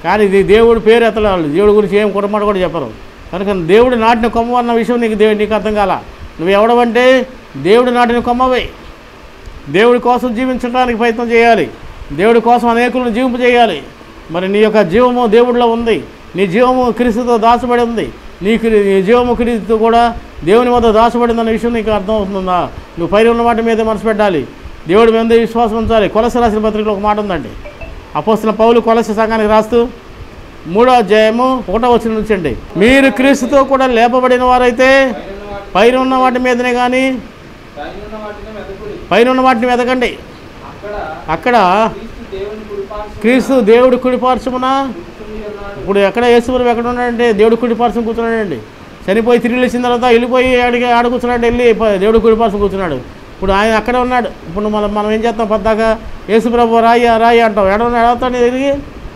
కానీ ఇది దేవుడి పేరు ఎత్తలే వాళ్ళు దేవుడి గురించి ఏం కుటుంబాలు కూడా చెప్పరు కనుక దేవుడు నాటిన కొమ్మ అన్న విషయం నీకు దేవుడు నీకు అర్థం కాల నువ్వు ఎవడవంటే దేవుడు నాటిన కొమ్మవే దేవుడి కోసం జీవించడానికి ప్రయత్నం చేయాలి దేవుడి కోసం అనేకులను జీవింపు చేయాలి మరి నీ యొక్క జీవము దేవుడిలో ఉంది నీ జీవము క్రీస్తుతో దాచబడి ఉంది నీ క్రి- నీ జీవము క్రీస్తుతో కూడా దేవుని వద్ద దాచబడింది అన్న విషయం నీకు అర్థం అవుతుందా నువ్వు పైన ఉన్న వాటి మీద మనసు పెట్టాలి దేవుడి మీద విశ్వాసం ఉంచాలి కొలస రాసిన పత్రికలో ఒక మాట ఉందండి అపోస్తున్న పౌలు కొలస సంఘానికి రాస్తూ మూడో అధ్యాయము ఒకటో వచ్చిన నుంచండి మీరు క్రీస్తుతో కూడా లేపబడిన వారైతే పైన ఉన్న వాటి మీదనే కానీ పైనున్న వాటిని వెతకుడి పైన ఉన్న వాటిని వెతకండి అక్కడ అక్కడ క్రీస్తు దేవుని కుడిపార్శ్వమున క్రీస్తు దేవుడి కుడిపార్శ్వమున కూర్చుని ఉన్నాడు ఇప్పుడు ఎక్కడ యేసుప్రభు ఎక్కడ ఉన్నాడంటే దేవుడి కుడిపార్శ్వం కూర్చున్నాడండి చనిపోయి తిరిగి లేచిన తర్వాత వెళ్ళిపోయి ఆడికి ఆడ కూర్చున్నాడు వెళ్ళి ప- దేవుడి కుడిపార్శ్వం కూర్చున్నాడు ఇప్పుడు ఆయన అక్కడే ఉన్నాడు ఇప్పుడు మనం మనం ఏం చేస్తాం పద్దాక యేసుప్రభు రాయి రాయి అంటాం ఎడ ఉన్నాడు ఎడతాడు తిరిగి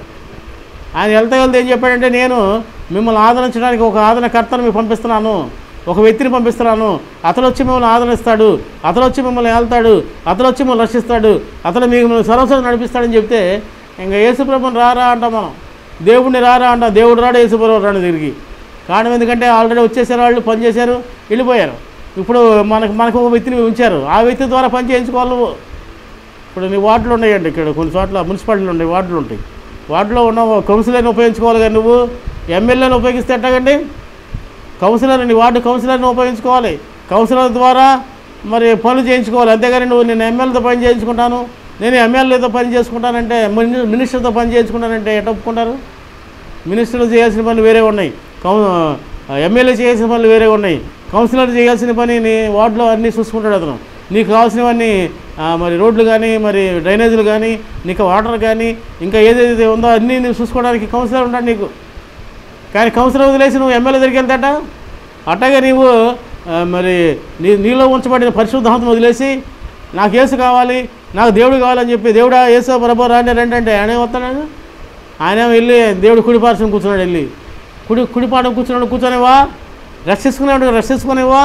ఆయన వెళ్తా వెళ్తే ఏం చెప్పాడంటే నేను మిమ్మల్ని ఆదరించడానికి ఒక ఆదరణకర్తను మీకు పంపిస్తున్నాను ఒక వ్యక్తిని పంపిస్తున్నాను అతను వచ్చి మిమ్మల్ని ఆదరిస్తాడు అతను వచ్చి మిమ్మల్ని వెళ్తాడు అతను వచ్చి మిమ్మల్ని రక్షిస్తాడు అతను మీకు మిమ్మల్ని సర్వస్వం నడిపిస్తాడని చెప్తే ఇంకా యేసుప్రభుని రారా అంటాం మనం దేవుడిని రారా అంటాం దేవుడు రాడు యేసుప్రభు రాడు తిరిగి కారణం ఎందుకంటే ఆల్రెడీ వచ్చేసారు వాళ్ళు పని చేశారు వెళ్ళిపోయారు ఇప్పుడు మనకు మనకు ఒక వ్యక్తిని ఉంచారు ఆ వ్యక్తి ద్వారా పని చేయించుకోవాలి నువ్వు ఇప్పుడు నీ వార్డులు ఉన్నాయండి ఇక్కడ కొన్ని చోట్ల మున్సిపాలిటీలు ఉన్నాయి వార్డులు ఉంటాయి వార్డులో ఉన్న కౌన్సిలర్ని ఉపయోగించుకోవాలి కానీ నువ్వు ఎమ్మెల్యేని ఉపయోగిస్తే ఎట్టగండి కౌన్సిలర్ నీ వార్డు కౌన్సిలర్ని ఉపయోగించుకోవాలి కౌన్సిలర్ ద్వారా మరి పనులు చేయించుకోవాలి అంతేగాని నువ్వు నేను ఎమ్మెల్యేతో పని చేయించుకుంటాను నేను ఎమ్మెల్యేతో పని చేసుకుంటానంటే మిని- మినిస్టర్తో పని చేయించుకుంటానంటే ఎట్ట ఒప్పుకుంటారు మినిస్టర్లు చేయాల్సిన పనులు వేరే ఉన్నాయి కౌ ఎమ్మెల్యే చేయాల్సిన పనులు వేరే ఉన్నాయి కౌన్సిలర్ చేయాల్సిన పని నీ వార్డులో అన్నీ చూసుకుంటాడు అతను నీకు కావాల్సినవన్నీ ఆ, మరి రోడ్లు కానీ మరి డ్రైనేజీలు కానీ నీకు వాటర్ కానీ ఇంకా ఏదైతే ఉందో అన్నీ నువ్వు చూసుకోవడానికి కౌన్సిలర్ ఉంటాడు నీకు కానీ కౌన్సిలర్ వదిలేసి నువ్వు ఎమ్మెల్యే దగ్గరికి వెళ్తాట అట్టగే నీవు ఆ, మరి నీ నీలో ఉంచబడిన పరిశుద్ధాత్మ వదిలేసి నాకు యేసు కావాలి నాకు దేవుడు కావాలని చెప్పి దేవుడా యేసు ప్రభు రాండి రండి అంటే ఆయన వస్తాడు ఆయన ఏమో వెళ్ళి దేవుడు కుడిపార్శ్వం కూర్చున్నాడు వెళ్ళి కుడి కుడిపాడం కూర్చున్నాడు కూర్చొనివా రక్షించుకునేవాడు రక్షించుకునేవా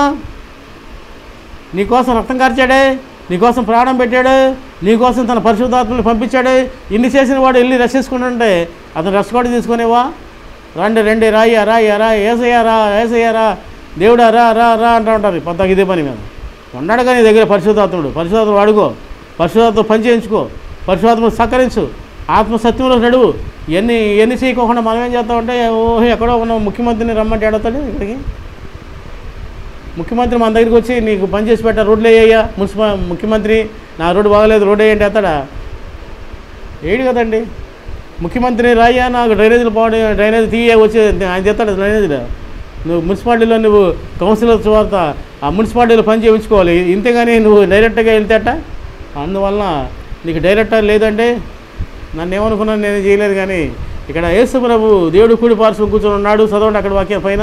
నీకోసం రక్తం కార్చాడే నీకోసం ప్రాణం పెట్టాడు నీకోసం తన పరిశుద్ధాత్మని పంపించాడు ఇన్ని చేసిన వాడు వెళ్ళి రక్షించుకుంటుంటే అతను రక్షకోటి తీసుకునేవా రండి రండి రాయ్యా రాయ్యా రా ఏసయ్యా రా ఏసయ్యా రా దేవుడా రా రా రా అంటూ ఉంటారు పొద్దాక ఇదే పని మీద ఉన్నాడు కానీ నీ దగ్గర పరిశుద్ధాత్ముడు పరిశుధాత్మ అడుగో పరిశుధాత్మ పని చేయించుకో పరిశుధాత్మ సహకరించు ఆత్మ సత్యంలో నడువు ఎన్ని ఎన్ని చేయకోకుండా మనం ఏం చేస్తామంటే ఓహో ఎక్కడో ఉన్న ముఖ్యమంత్రిని రమ్మంటే అడుగుతాడు ఇక్కడికి ముఖ్యమంత్రి మన దగ్గరికి వచ్చి నీకు పని చేసి పెట్టా రోడ్లు వేయ్యా మున్సిపల్ ముఖ్యమంత్రి నా రోడ్డు బాగలేదు రోడ్డు వేయండి అతడా ఏడు కదండి ముఖ్యమంత్రి రాయ్యా నాకు డ్రైనేజీలు పోవడం డ్రైనేజ్ తీయ వచ్చి ఆయన చెప్తాడు డ్రైనేజీలో నువ్వు మున్సిపాలిటీలో నువ్వు కౌన్సిలర్ తర్వాత ఆ మున్సిపాలిటీలో పని చేయించుకోవాలి ఇంతేగాని నువ్వు డైరెక్ట్గా వెళ్తేట అందువలన నీకు డైరెక్టర్ లేదంటే నన్ను ఏమనుకున్నాను నేను చేయలేదు కానీ ఇక్కడ యేసు ప్రభు దేవుడు కూడి పార్శ్వం కూర్చొని ఉన్నాడు చదవండి అక్కడ వాక్యం పైన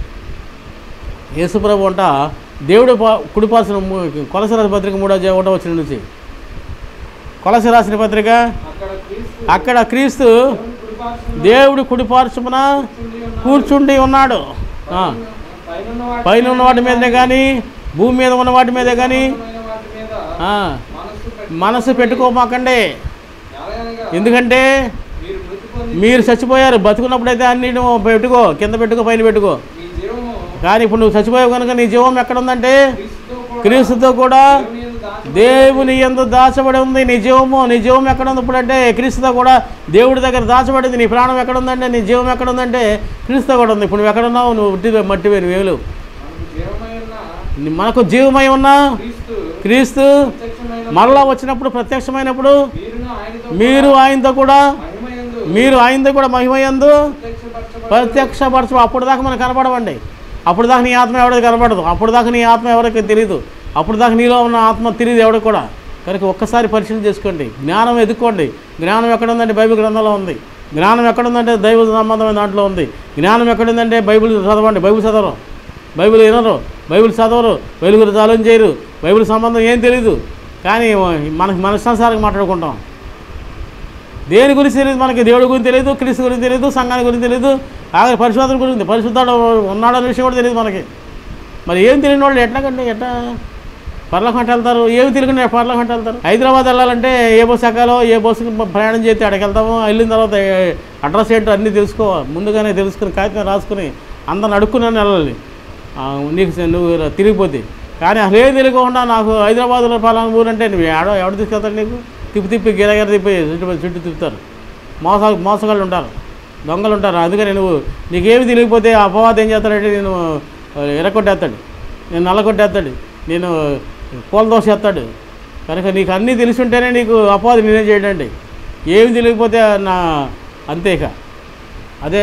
యేసుప్రభు అంట దేవుడు పా- కుడి పార్శ్వం కొలస రాసిన పత్రిక మూడో అధ్యాయం ఒకటో వచ్చిన నుంచి కొలస రాసిన పత్రిక అక్కడ క్రీస్తు అక్కడ క్రీస్తు దేవుని కుడిపార్శ్వమున దేవుడి కుడి పార్శ్వమున కూర్చుండి ఉన్నాడు ఆ, పైనున్న వాటి పైన ఉన్న వాటి మీదనే కానీ భూమి మీద ఉన్న వాటి మీదే కానీ పైన వాటి మీద ఆ, మనస్సు పెట్టి మనసు పెట్టుకోమాకండి ఎలాగనగా ఎందుకంటే మీరు మృతి పొంది మీరు చచ్చిపోయారు బతుకున్నప్పుడైతే అన్ని నువ్వు పెట్టుకో కింద పెట్టుకో పైన పెట్టుకో మీ జీవము కానీ ఇప్పుడు నువ్వు చచ్చిపోయావు కనుక నీ జీవం ఎక్కడ ఉందంటే క్రీస్తుతో కూడా క్రీస్తుతో కూడా దేవుని యందు దాచి దేవుని ఎందు దాచబడి ఉంది నీ జీవము నీ జీవం ఎక్కడ ఉంది ఇప్పుడు అంటే క్రీస్తుతో కూడా దేవుడి దగ్గర దాచబడింది నీ ప్రాణం ఎక్కడ ఉందంటే నీ జీవం ఎక్కడ ఉందంటే క్రీస్తుతో కూడా ఉంది ఇప్పుడు నువ్వు ఎక్కడ ఉన్నావు నువ్వు ఉట్టి మట్టివే నువ్వేలు మనకు జీవమై ఉన్న మనకు జీవమై ఉన్న క్రీస్తు క్రీస్తు ప్రత్యక్షమైన మరలా వచ్చినప్పుడు ప్రత్యక్షమైనప్పుడు మీరును ఆయనతో మీరు ఆయనతో కూడా మహిమయందు మీరు ఆయనతో కూడా మహిమయందు ప్రత్యక్షపరచబడి ప్రత్యక్షపరచు అప్పుడు దాకా మనకు కనపడవండి అప్పుడు దాకా నీ ఆత్మ ఎవరికి కనపడదు అప్పుడు దాకా నీ ఆత్మ ఎవరికి తెలియదు అప్పుడు దాకా నీలో ఉన్న ఆత్మ తెలియదు ఎవరికి కూడా కనుక ఒక్కసారి పరిశీలన చేసుకోండి జ్ఞానం ఎదుక్కోండి జ్ఞానం ఎక్కడ ఉందంటే బైబిల్ గ్రంథంలో ఉంది జ్ఞానం ఎక్కడ ఉందంటే దైవ సంబంధమైన దాంట్లో ఉంది జ్ఞానం ఎక్కడ ఉందంటే బైబిల్ చదవండి బైబిల్ చదవరు బైబిల్ వినరు బైబిల్ చదవరు బైబిల్ గురించి ఆలోచన చేయరు బైబిల్ సంబంధం ఏం తెలియదు కానీ మనకి మన ఇష్టానుసారంగా మాట్లాడుకుంటాం దేని గురించి తెలియదు మనకి దేవుడి గురించి తెలియదు క్రీస్తు గురించి తెలియదు సంఘాన్ని గురించి తెలియదు ఆఖరి పరిశోధన గురించి పరిశుద్ధాడు ఉన్నాడనే విషయం కూడా తెలియదు మనకి మరి ఏం తెలియని వాళ్ళు ఎట్లాగండి ఎట్లా పర్లకంట వెళ్తారు ఏమి తిరుగునే పర్లకంట వెళ్తారు హైదరాబాద్ వెళ్ళాలంటే ఏ బస్సు ఎక్కాలో ఏ బస్సుకి ప్రయాణం చేస్తే అక్కడికి వెళ్తామో వెళ్ళిన తర్వాత ఏ- అడ్రస్ ఏంటో అన్నీ తెలుసుకో ముందుగానే తెలుసుకుని కాగితం రాసుకుని అందరిని అడుక్కుని వెళ్ళాలి ఆ, నీకు స- నువ్వు తిరిగిపోతే కానీ అసలు ఏం తెలియకుండా నాకు హైదరాబాద్లో పలానా ఊరు అంటే నువ్వు ఎవడో ఎవడు తీసుకెళ్తాడు నీకు తిప్పి తిప్పి గిరగిర తిప్పి చుట్టూ చుట్టూ తిప్పుతారు మోస మోసగాళ్ళు ఉంటారు దొంగలు ఉంటారు అందుకని నువ్వు నీకేమి తెలియకపోతే ఆ అపవాదం ఏం చేస్తాడంటే నేను ఎరగొట్టేస్తాడు నేను నల్లగొట్టేస్తాడు నేను పూల దోశ వేస్తాడు కనుక నీకు అన్నీ తెలిసి ఉంటేనే నీకు అపవాదం నేనే చేయడండి ఏమి తెలియకపోతే నా అంతే ఇక అదే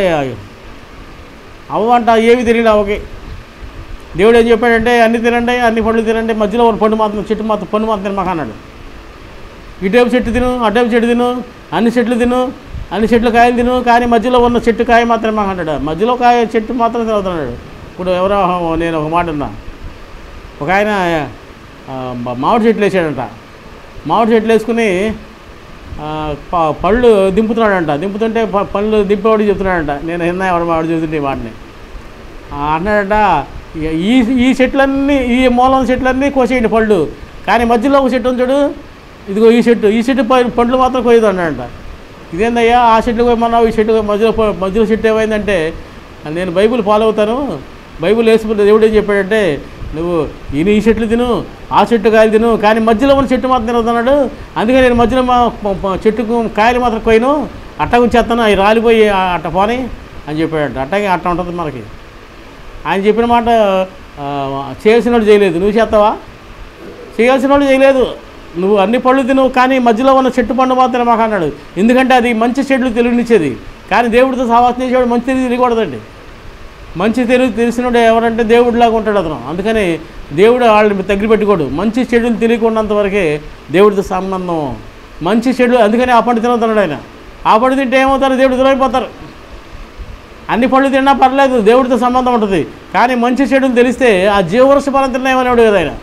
అవ్వంట ఏమి తెలియదు అవ్వకి దేవుడు ఏం చెప్పాడంటే అన్ని తినండి అన్ని పండ్లు తినండి మధ్యలో ఒక పండు మాత్రం చెట్టు మాత్రం పండు మాత్రం తినమాక అన్నాడు ఇటేపు చెట్టు తిను అటేపు చెట్టు తిను అన్ని చెట్లు తిను అన్ని చెట్లు కాయలు తిను కానీ మధ్యలో ఉన్న చెట్టు కాయ మాత్రమే మాకు అన్నాడు మధ్యలో కాయ చెట్టు మాత్రం తినవుతున్నాడు ఇప్పుడు ఎవరో నేను ఒక మాట ఉన్నా ఒక ఆయన ఆ, మా- మామిడి చెట్లు వేసాడంట మామిడి చెట్లు వేసుకుని ఆ, ప- పళ్ళు దింపుతున్నాడంట దింపుతుంటే ప- పళ్ళు దింపేవాడు చెప్తున్నాడంట నేను విన్నా ఎవడు మామిడి చెబుతుంటే ఈ మాటని ఆ, అన్నాడంట "ఇక ఈ ఈ చెట్లన్నీ ఈ మూలం చెట్లన్నీ కోసేయండి పళ్ళు కానీ మధ్యలో ఒక చెట్టు ఉంచాడు ఇదిగో ఈ చెట్టు ఈ చెట్టు ప- పండ్లు మాత్రం కోయదు అన్నాడంట ఇదేందయ్యా ఆ చెట్లు కోయమన్నావు ఈ చెట్టు కోయ- మధ్యలో ప- మధ్యలో చెట్టు ఏమైందంటే నేను బైబిల్ ఫాలో అవుతాను బైబిల్ వేసుకుంటే దేవుడు ఏం చెప్పాడంటే నువ్వు ఈయన ఈ చెట్లు తిను ఆ చెట్టు కాయలు తిను కానీ మధ్యలో ఉన్న చెట్టు మాత్రం తినవుతున్నాడు అందుకే నేను మధ్యలో మా ప- ప- చెట్టుకు కాయలు మాత్రం కోయను అట్ట ఉంచేస్తాను అవి రాలిపోయి ఆ అట్ట పోని అని చెప్పాడంట అట్టగే అట్ట ఉంటుంది మనకి ఆయన చెప్పిన మాట ఆ, చేసిన వాళ్ళు చేయలేదు నువ్వు చేస్తావా చేయాల్సిన వాళ్ళు చేయలేదు నువ్వు అన్ని పళ్ళు తిను కానీ మధ్యలో ఉన్న చెట్టు పండు మాత్రం మాకు అన్నాడు ఎందుకంటే అది మంచి చెట్లు తెలియనిచ్చేది కానీ దేవుడితో సహవాసం చేసేవాడు మంచి తెలివి తెలియకూడదండి మంచి తెలివి తెలిసినోడు ఎవరంటే దేవుడిలాగా ఉంటాడు అతను అందుకని దేవుడు వాళ్ళని దగ్గర పెట్టుకోడు మంచి చెడులు తెలియకున్నంత వరకే దేవుడితో సంబంధం మంచి చెడు అందుకని ఆ పండు తినవుతున్నాడు ఆయన ఆ పండు తింటే ఏమవుతారు దేవుడు దూరైపోతారు అన్ని పళ్ళు తిన్నా పర్లేదు దేవుడితో సంబంధం ఉంటుంది కానీ మంచి చెడులు తెలిస్తే ఆ జీవవృక్ష ఫలం తిన్నాయమనేవాడు కదా ఆయన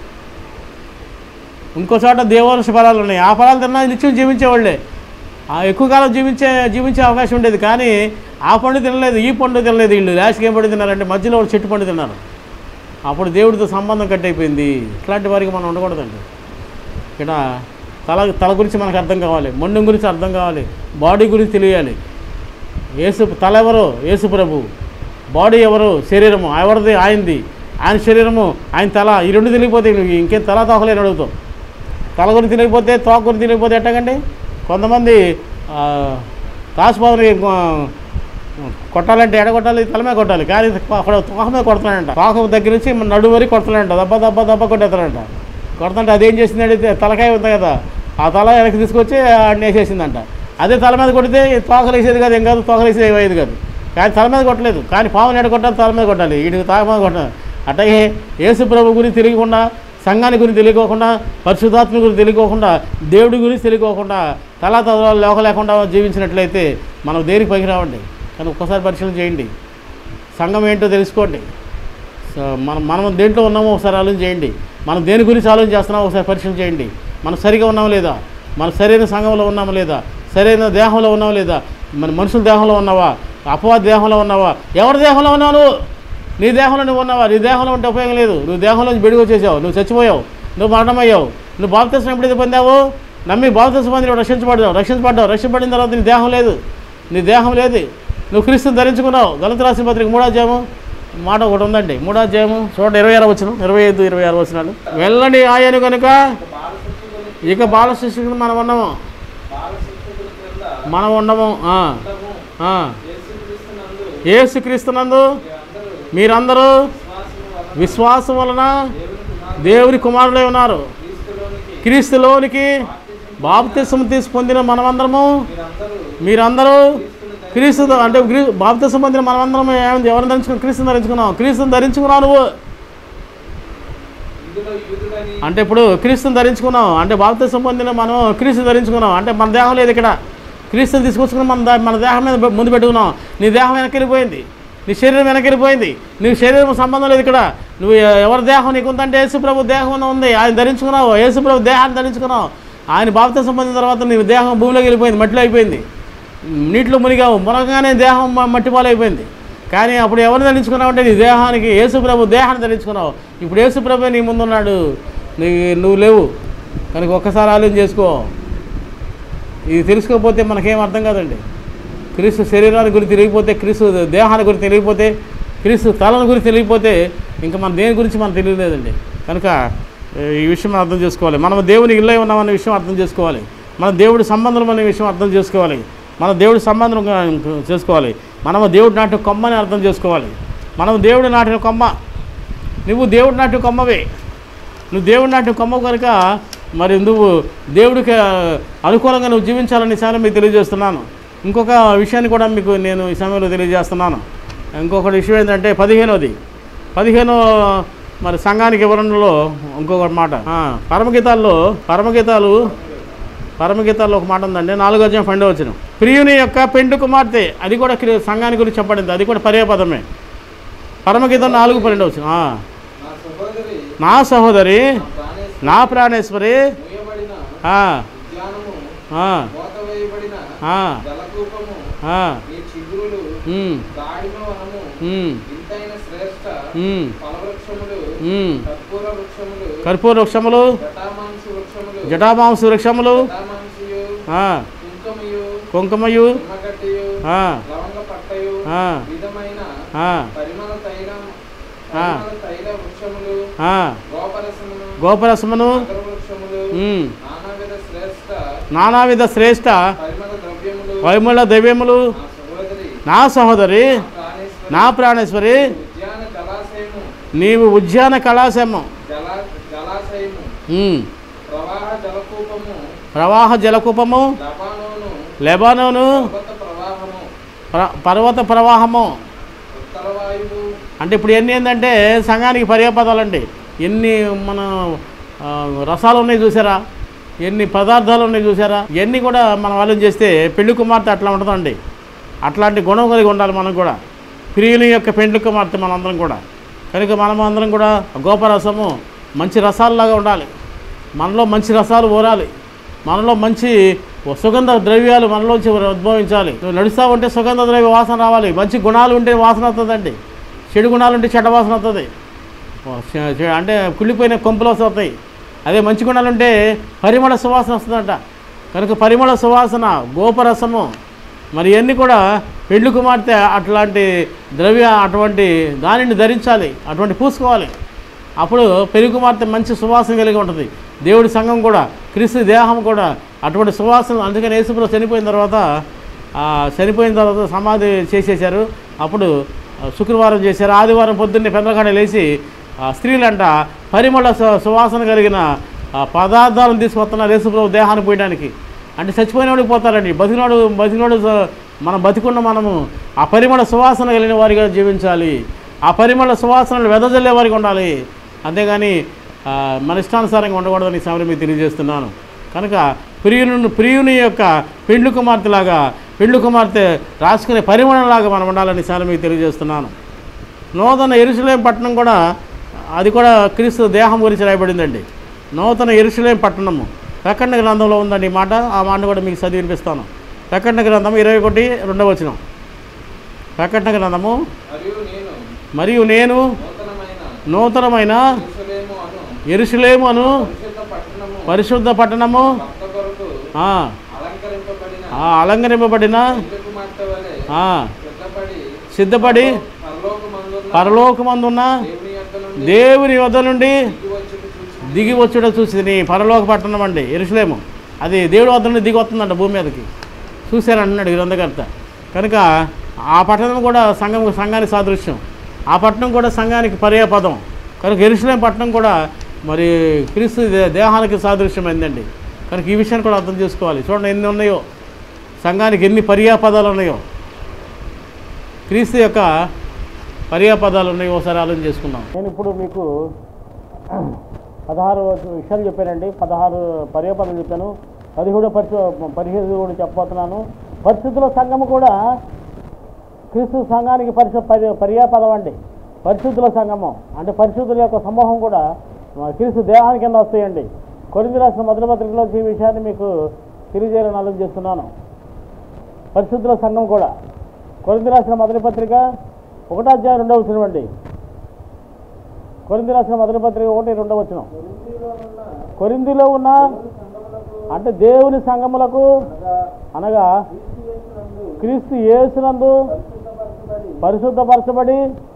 ఇంకో చోట దేవవృక్ష ఫలాలు ఉన్నాయి ఆ ఫలాలు తిన్నా నిత్యం జీవించేవాళ్ళే ఆ ఎక్కువ కాలం జీవించే జీవించే అవకాశం ఉండేది కానీ ఆ పండు తినలేదు ఈ పండు తినలేదు వీళ్ళు లాస్ట్కి ఏం పండు తిన్నారంటే మధ్యలో ఒక చెట్టు పండు తిన్నారు అప్పుడు దేవుడితో సంబంధం కట్ అయిపోయింది ఇట్లాంటి వారికి మనం ఉండకూడదండి ఇక్కడ తల తల గురించి మనకు అర్థం కావాలి మొండం గురించి అర్థం కావాలి బాడీ గురించి తెలియాలి యేసు తల ఎవరు యేసు ప్రభు బాడీ ఎవరు శరీరము ఎవరిది ఆయనది ఆయన శరీరము ఆయన తల ఈ రెండు తెలియకపోతే నువ్వు ఇంకేం తల తోకలేని అడుగుతావు తల గురించి తెలియకపోతే తోక గురించి తెలియకపోతే ఎట్టగండి కొంతమంది తాసుబాబుని కొట్టాలంటే ఎడ కొట్టాలి తల మీద కొట్టాలి కానీ అక్కడ తోక మీద కొడుతున్నాడంట తోక దగ్గర నుంచి నడుము వరకు కొడుతున్నాడంట దెబ్బ దెబ్బ దెబ్బ కొట్టేస్తాడంట కొడుతుంటే అదేం చేసింది అడిగితే తలకాయ ఉంది కదా ఆ తల వెనక్కి తీసుకొచ్చి ఆడిని వేసేసిందంట అదే తల మీద కొడితే తోకలు వేసేది కాదు ఏం కాదు తోకలు వేసేది ఏమయ్యేది కాదు కానీ తల మీద కొట్టలేదు కానీ పాముని ఎడ కొట్టాలి తల మీద కొట్టాలి వీడికి తాక మీద కొట్టాలి అట్లాగే యేసు ప్రభు గురించి తెలియకుండా సంఘాన్ని గురించి తెలియకోకుండా పరిశుద్ధాత్మ గురించి తెలియకోకుండా దేవుడి గురించి తెలియకోకుండా తలా తల లోక లేకుండా జీవించినట్లయితే మనం దేనికి పనికిరావండి కానీ ఒక్కసారి పరిశీలన చేయండి సంఘం ఏంటో తెలుసుకోండి సో మనం మనం దేంట్లో ఉన్నామో ఒకసారి ఆలోచన చేయండి మనం దేని గురించి ఆలోచన చేస్తున్నామో ఒకసారి పరిశీలన చేయండి మనం సరిగా ఉన్నామా లేదా మన సరైన సంఘంలో ఉన్నామా లేదా సరైన దేహంలో ఉన్నావా లేదా మన మనుషుల దేహంలో ఉన్నావా అపవాద దేహంలో ఉన్నావా ఎవరి దేహంలో ఉన్నావు నువ్వు నీ దేహంలో నువ్వు ఉన్నావా నీ దేహంలో ఉంటే ఉపయోగం లేదు నువ్వు దేహంలో నుంచి బెడిగి వచ్చేసావు నువ్వు చచ్చిపోయావు నువ్వు మరణమయ్యావు నువ్వు బాప్తీసం ఎప్పుడైతే పొందావు నమ్మి బాప్తీసం పొంది రక్షించబడ్డావు రక్షించబడ్డావు రక్షించబడిన తర్వాత నీ దేహం లేదు నీ దేహం లేదు నువ్వు క్రీస్తుని ధరించుకున్నావు గలత రాసిన పత్రిక మూడాధ్యాయము మాట ఒకటి ఉందండి మూడాధ్యాయము చూడండి ఇరవై ఆరు వచ్చిన ఇరవై ఐదు ఇరవై ఆరు వచ్చినాలు వెళ్ళండి ఆయను కనుక బాలశిక్షకుల ఇక బాల శిక్షకులు మనం ఉన్నాము బాలశిక్షకుల క్రింద మనం ఉండము ఆ, ఉండము. ఆ. యేసుక్రీస్తునందు యేసుక్రీస్తునందు మీరందరూ మీరందరూ విశ్వాసము వలన విశ్వాసం వలన దేవుని దేవుని కుమారుడు కుమారులై ఉన్నారు క్రీస్తులోనికి క్రీస్తులోనికి బాప్తిసం తీసి పొందిన మనమందరము మీరందరూ మీరందరూ క్రీస్తును క్రీస్తు అంటే క్రీ- బాప్తిసం పొందిన మనమందరం ఏమైంది ఎవరిని ధరించుకున్నాం క్రీస్తుని ధరించుకున్నాం క్రీస్తుని ధరించుకున్నావు నువ్వు ఇందులో యూదుడని అంటే ఇప్పుడు క్రీస్తుని ధరించుకున్నాం అంటే బాప్తిసం పొందిన మనం క్రీస్తుని ధరించుకున్నాం అంటే మన దేహం లేదు ఇక్కడ క్రీస్తుని తీసుకొచ్చుకుని మన దా- మన దేహం మీద ముందు పెట్టుకున్నాం నీ దేహం వెనక్కి వెళ్ళిపోయింది నీ శరీరం వెనక్కి వెళ్ళిపోయింది నీ శరీరం సంబంధం లేదు ఇక్కడ నువ్వు ఎ- ఎవరి దేహం నీకు ఉందంటే యేసుప్రభు దేహం ఉంది ఆయన ధరించుకున్నావు యేసుప్రభు దేహాన్ని ధరించుకున్నావు ఆయన బాప్తిసం పొందిన తర్వాత నీ దేహం భూమిలోకి వెళ్ళిపోయింది మట్టిలో అయిపోయింది నీటిలో మునిగావు మునగానే దేహం మ- మట్టి పాలైపోయింది కానీ అప్పుడు ఎవరిని ధరించుకున్నావు అంటే నీ దేహానికి యేసుప్రభు దేహాన్ని ధరించుకున్నావు ఇప్పుడు యేసుప్రభు నీ ముందున్నాడు నీ నువ్వు లేవు కనుక ఒక్కసారి ఆలోచన చేసుకో ఇది తెలుసుకోకపోతే మనకేం అర్థం కాదండి క్రీస్తు శరీరాన్ని గురించి తెలియకపోతే క్రీస్తు దేహాన్ని గురించి తెలియకపోతే క్రీస్తు తలను గురించి తెలియకపోతే ఇంకా మన దేని గురించి మనకు తెలియలేదండి కనుక ఏ, ఈ విషయం మనం అర్థం చేసుకోవాలి మనం దేవుని ఇల్లై ఉన్నామనే విషయం అర్థం చేసుకోవాలి మన దేవుడి సంబంధం అనే విషయం అర్థం చేసుకోవాలి మన దేవుడి సంబంధం చేసుకోవాలి మనము దేవుడి నాటి కొమ్మని అర్థం చేసుకోవాలి మనం దేవుడి నాటిన కొమ్మ నువ్వు దేవుడి నాటి కొమ్మవే నువ్వు దేవుడి నాటి కొమ్మ కనుక మరి నువ్వు దేవుడికి అనుకూలంగా నువ్వు జీవించాలని చాలా మీకు తెలియజేస్తున్నాను ఇంకొక విషయాన్ని కూడా మీకు నేను ఈ సమయంలో తెలియజేస్తున్నాను ఇంకొకటి విషయం ఏంటంటే పదిహేనోది పదిహేనో మరి సంఘానికి వివరణలో ఇంకొక మాట ఆ, పరమగీతాల్లో పరమగీతాలు పరమగీతాల్లో ఒక మాట ఉందండి నాలుగో అధ్యాయం పండు వచ్చిన ప్రియుని యొక్క పెండు కుమార్తె అది కూడా క్రి- సంఘానికి గురించి చెప్పబడింది అది కూడా పర్యాపదమే పరమగీతం నాలుగు పన్నెండు వచ్చిన ఆ. నా సహోదరి నా సహోదరి నా ప్రాణేశ్వరి నా ప్రాణేశ్వరి మూయబడిన ఆ, ఉద్యానము ఆ, మోత వేయబడిన ఆ, జలకూపము ఆ, నీ చిగురులు ఉమ్, దాడిమ వనము ఉమ్, ఇంతైన శ్రేష్ట ఉమ్, ఫలవృక్షములు ఉమ్. కర్పూర వృక్షములు కర్పూర వృక్షములు జటామాంసు వృక్షములు జటామాంస వృక్షములు జటామాంసియు ఆ, కుంకుమయు కుంకుమయు నిమ్మగడ్డియు ఆ, లవంగ పట్టయు ఆ, విధమైన ఆ, పరిమళ తైలం ఆ. పరిమళ తైల వృక్షములు ఆ, గోపరసమును గోపరసమును అగర వృక్షములు ఉమ్, నానావిధ శ్రేష్ట నానావిధ శ్రేష్ట పరిమళ ద్రవ్యములు వైముల దైవ్యములు నా సహోదరి నా సహోదరి ప్రాణేశ్వరి నా ప్రాణేశ్వరి ఉద్యాన జలాశయము నీవు ఉద్యాన కళాశము జలా జలాశయము ఉమ్, ప్రవాహ జలకూపము ప్రవాహ జలకూపము లబానోను లెబానోను పర్వత ప్రవాహము ప్ర- పర్వత ప్రవాహము ఉత్తర వాయువు అంటే ఇప్పుడు ఎన్ని ఏంటంటే సంఘానికి పర్యాపదాలండి ఎన్ని మన ఆ, రసాలు ఉన్నాయి చూసారా ఎన్ని పదార్థాలు ఉన్నాయి చూసారా ఇవన్నీ కూడా మనం ఆలోచన చేస్తే పెళ్లి కుమార్తె అట్లా ఉంటుందండి అట్లాంటి గుణం కలిగి ఉండాలి మనం కూడా ప్రియుని యొక్క పెండ్లి కుమార్తె మనందరం కూడా కనుక మనం అందరం కూడా గోపరసము మంచి రసాలలాగా ఉండాలి మనలో మంచి రసాలు ఊరాలి మనలో మంచి సుగంధ ద్రవ్యాలు మనలోంచి ఉద్భవించాలి నువ్వు నడుస్తూ ఉంటే సుగంధ ద్రవ్య వాసన రావాలి మంచి గుణాలు ఉంటే వాసన వస్తుందండి చెడు గుణాలు ఉంటే చెడ్డ వాసన వస్తుంది ఓ, చె- చె- అంటే కుళ్ళిపోయిన కొంపులు వస్తాయి అదే మంచి గుణాలు ఉంటే పరిమళ సువాసన వస్తుందంట కనుక పరిమళ సువాసన గోపరసము మరి ఇవన్నీ కూడా పెళ్లి కుమార్తె అట్లాంటి ద్రవ్య అటువంటి దానిని ధరించాలి అటువంటి పూసుకోవాలి అప్పుడు పెళ్లి కుమార్తె మంచి సువాసన కలిగి ఉంటుంది దేవుడి సంఘం కూడా క్రీస్తు దేహం కూడా అటువంటి సువాసన అందుకని యేసుప్రభు చనిపోయిన తర్వాత ఆ, చనిపోయిన తర్వాత సమాధి చేసేశారు అప్పుడు ఆ, శుక్రవారం చేశారు ఆదివారం పొద్దున్నే పెద్దకాడ లేచి ఆ, స్త్రీలంట పరిమళ సు- సువాసన కలిగిన ఆ, పదార్థాలను తీసుకొస్తున్నారు యేసుప్రభు దేహాన్ని పోయడానికి అంటే చచ్చిపోయినోడికి పోతారండి బతికినోడు బతికినోడు స- మనం బతికున్న మనము ఆ పరిమళ సువాసన కలిగిన వారిగా జీవించాలి ఆ పరిమళ సువాసనలు వెదజల్లే వారికి ఉండాలి అంతేగాని ఆ, మన ఇష్టానుసారంగా ఉండకూడదని ఈ సమయం మీకు తెలియజేస్తున్నాను కనుక ప్రియుని ప్రియుని యొక్క పెండ్లు కుమార్తెలాగా పెండ్లు కుమార్తె రాసుకునే పరిమళంలాగా మనం ఉండాలని చాలా మీకు తెలియజేస్తున్నాను నూతన ఎరుసలేం పట్టణం కూడా అది కూడా క్రీస్తు దేహం గురించి రాయబడిందండి నూతన ఎరుసలేం పట్టణము ప్రకటన గ్రంథంలో ఉందండి ఈ మాట ఆ మాట కూడా మీకు చదివి వినిపిస్తాను ప్రకటన గ్రంథం ఇరవై ఒకటి రెండవ వచనం ప్రకటన గ్రంథము మరియు నేను మరియు నేను నూతనమైన నూతనమైన యెరూషలేము అను ఎరుసలేము అను పరిశుద్ధ పట్టణము పరిశుద్ధ పట్టణము భక్త కొరకు ఆ, అలంకరింపబడిన ఆ అలంకరింపబడిన పెళ్లి కుమార్తె వలె ఆ, సిద్ధపడి సిద్ధపడి పరలోకమందున్న పరలోకమందున్న దేవుని యొద్ద నుండి దేవుని వద్ద నుండి దిగి వచ్చుట చూసి దిగి వచ్చుట చూసి నీ పరలోక పట్టణం అండి ఎరుసలేము అది దేవుడి వద్ద నుండి దిగి వస్తుందంట భూమి మీదకి చూశారంటున్నాడు గ్రంథకర్త కనుక ఆ పట్టణం కూడా సంఘం సంఘానికి సాదృశ్యం ఆ పట్టణం కూడా సంఘానికి పర్యాపదం కనుక ఎరుసలేం పట్టణం కూడా మరి క్రీస్తు దే- దేహానికి సాదృశ్యమైందండి కనుక ఈ విషయాన్ని కూడా అర్థం చేసుకోవాలి చూడండి ఎన్ని ఉన్నాయో సంఘానికి ఎన్ని పర్యాపదాలు ఉన్నాయో క్రీస్తు యొక్క పర్యాపదాలు ఉన్నాయో ఒకసారి ఆలోచన చేసుకుందాం నేను ఇప్పుడు మీకు పదహారు విషయాలు చెప్పానండి పదహారు పర్యాపదాలు చెప్పాను పదిహేడు పరిచ పదిహేడు కూడా చెప్పబోతున్నాను పరిస్థితుల సంఘము కూడా క్రీస్తు సంఘానికి పరిశ పరి పర్యాపదం అండి పరిశుద్ధుల సంఘము అంటే పరిశుద్ధుల యొక్క సమూహం కూడా మన క్రీస్తు దేహానికి కింద వస్తాయండి కొరింది రాసిన మొదటి పత్రికలో ఈ విషయాన్ని మీకు తెలియజేయాలని ఆలోచన చేస్తున్నాను పరిశుద్ధుల సంఘం కూడా కొరింది రాసిన మొదటి పత్రిక ఒకటో అధ్యాయం రెండవ వచనం అండి కొరింది రాసిన మొదటి పత్రిక ఒకటి రెండవ వచనం కొరిందిలో ఉన్న అంటే దేవుని సంఘములకు అనగా క్రీస్తు యేసునందు పరిశుద్ధపరచబడి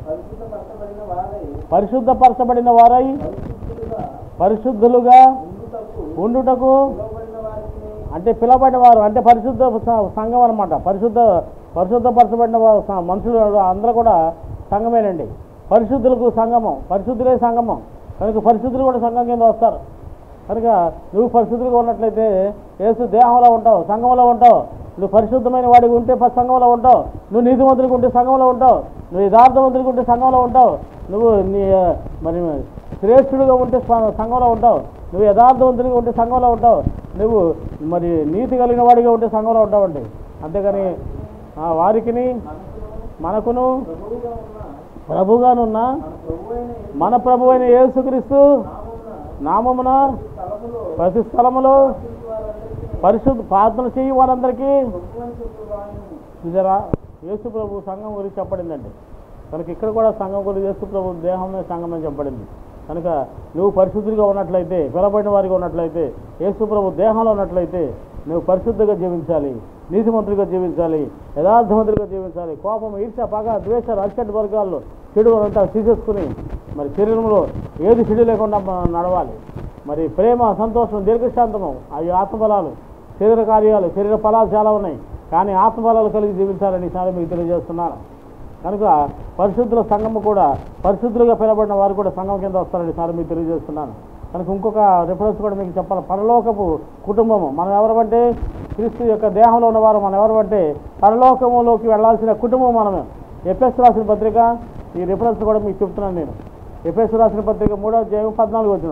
పరిశుద్ధపరచబడిన వారై పరిశుద్ధులుగా ఉండుటకు అంటే పిలవబడిన వారు అంటే పరిశుద్ధ స- సంఘం అనమాట పరిశుద్ధ పరిశుద్ధపరచబడిన వారు స- మనుషులు అందరూ కూడా సంఘమేనండి పరిశుద్ధులకు సంఘము పరిశుద్ధులే సంఘము కనుక పరిశుద్ధులు కూడా సంఘం కింద వస్తారు కనుక నువ్వు పరిశుద్ధులుగా ఉన్నట్లయితే యేసు దేహంలో ఉంటావు సంఘంలో ఉంటావు నువ్వు పరిశుద్ధమైన వాడికి ఉంటే ప- సంఘంలో ఉంటావు నువ్వు నీతిమంతుడికి ఉంటే సంఘంలో ఉంటావు నువ్వు యథార్థవంతుడికి ఉంటే సంఘంలో ఉంటావు నువ్వు నీ ఆ, మరి శ్రేష్ఠుడిగా ఉంటే స- సంఘంలో ఉంటావు నువ్వు యథార్థవంతుడిగా ఉంటే సంఘంలో ఉంటావు నువ్వు మరి నీతి కలిగిన వాడిగా ఉంటే సంఘంలో ఉంటావండి అంతేగాని ఆ, వారికిని మనకును ప్రభుగానున్న మన ప్రభు అయిన యేసుక్రీస్తు నామమున ప్రతి స్థలములో పరిశుద్ధ ప్రార్థన చేయి వారందరికీ చూసారా యేసు ప్రభు సంఘం గురించి చెప్పబడిందండి కనుక ఇక్కడ కూడా సంఘం గురించి యేసు ప్రభు దేహమే సంఘం అని చెప్పబడింది కనుక నువ్వు పరిశుద్ధుడిగా ఉన్నట్లయితే పిలబడిన వారిగా ఉన్నట్లయితే యేసు ప్రభు దేహంలో ఉన్నట్లయితే నువ్వు పరిశుద్ధిగా జీవించాలి నీతిమంతుడిగా జీవించాలి యథార్థమంతుడిగా జీవించాలి కోపం ఈర్ష పగ ద్వేష అరిచెట్టు వర్గాల్లో చెడు అంతా తీసేసుకుని మరి శరీరంలో ఏది చెడు లేకుండా మనం నడవాలి మరి ప్రేమ సంతోషం దీర్ఘశాంతము అవి ఆత్మబలాలు శరీర కార్యాలు శరీర ఫలాలు చాలా ఉన్నాయి కానీ ఆత్మబలాలు కలిగి జీవించాలని ఈసారి మీకు తెలియజేస్తున్నాను కనుక పరిశుద్ధుల సంఘము కూడా పరిశుద్ధులుగా పిలబడిన వారు కూడా సంఘం కింద వస్తారని ఈసారి మీకు తెలియజేస్తున్నాను కనుక ఇంకొక రిఫరెన్స్ కూడా మీకు చెప్పాలి పరలోకపు కుటుంబము మనం ఎవరమంటే క్రీస్తు యొక్క దేహంలో ఉన్నవారు మనం ఎవరమంటే పరలోకములోకి వెళ్ళాల్సిన కుటుంబం మనమే ఎఫ్ఎస్ రాసిన పత్రిక ఈ రిఫరెన్స్ కూడా మీకు చెప్తున్నాను నేను ఎఫ్ఎస్ రాసిన పత్రిక మూడో అధ్యాయం పద్నాలుగు వచ్చిన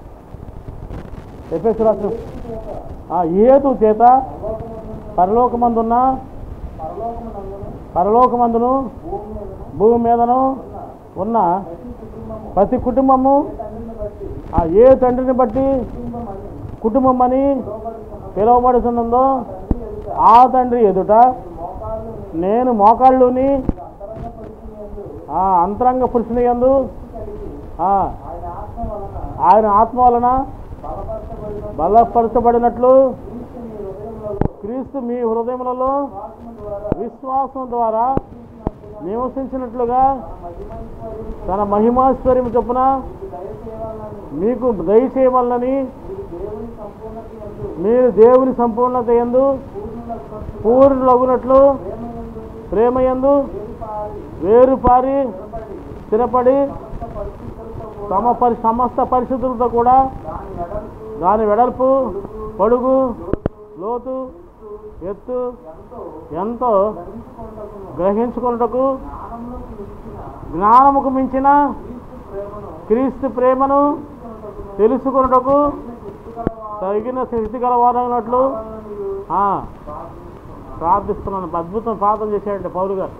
ఎఫ్ఎస్ రాసిన ఆ, ఈ హేతు చేత పరలోకమందున్న పరలోకమందును భూమి మీదను ఉన్న ప్రతి కుటుంబము ఆ ఏ తండ్రిని బట్టి కుటుంబం అని పిలువబడుతున్నదో ఆ తండ్రి ఎదుట నేను మోకాళ్ళుని ఆ అంతరంగ పురుషుని యందు ఆ, ఆయన ఆత్మ వలన బలపరచబడినట్లు క్రీస్తు మీ హృదయములలో విశ్వాసం ద్వారా నివసించినట్లుగా తన మహిమాశ్వర్యం చొప్పున మీకు దయచేయవలనని మీరు దేవుని సంపూర్ణత ఎందు పూర్ణులగునట్లు ప్రేమయందు వేరు పారి స్థిరపడి తమ పరి సమస్త పరిస్థితులతో కూడా దాని వెడల్పు పొడుగు లోతు ఎత్తు ఎంతో గ్రహించుకున్నటకు జ్ఞానముకు మించిన క్రీస్తు ప్రేమను తెలుసుకున్నటకు తగిన శక్తి గలవారన్నట్లు ఆ, ప్రార్థిస్తున్నాను అద్భుతం ప్రార్థన చేశాడంటే పౌరు గారు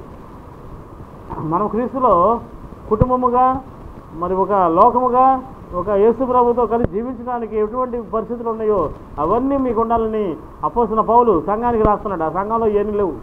మనం క్రీస్తులో కుటుంబముగా మరి ఒక లోకముగా ఒక యేసు ప్రభుతో కలిసి జీవించడానికి ఎటువంటి పరిస్థితులు ఉన్నాయో అవన్నీ మీకు ఉండాలని అపోసిన పౌలు సంఘానికి రాస్తున్నాడు ఆ సంఘంలో ఏమీ లేవు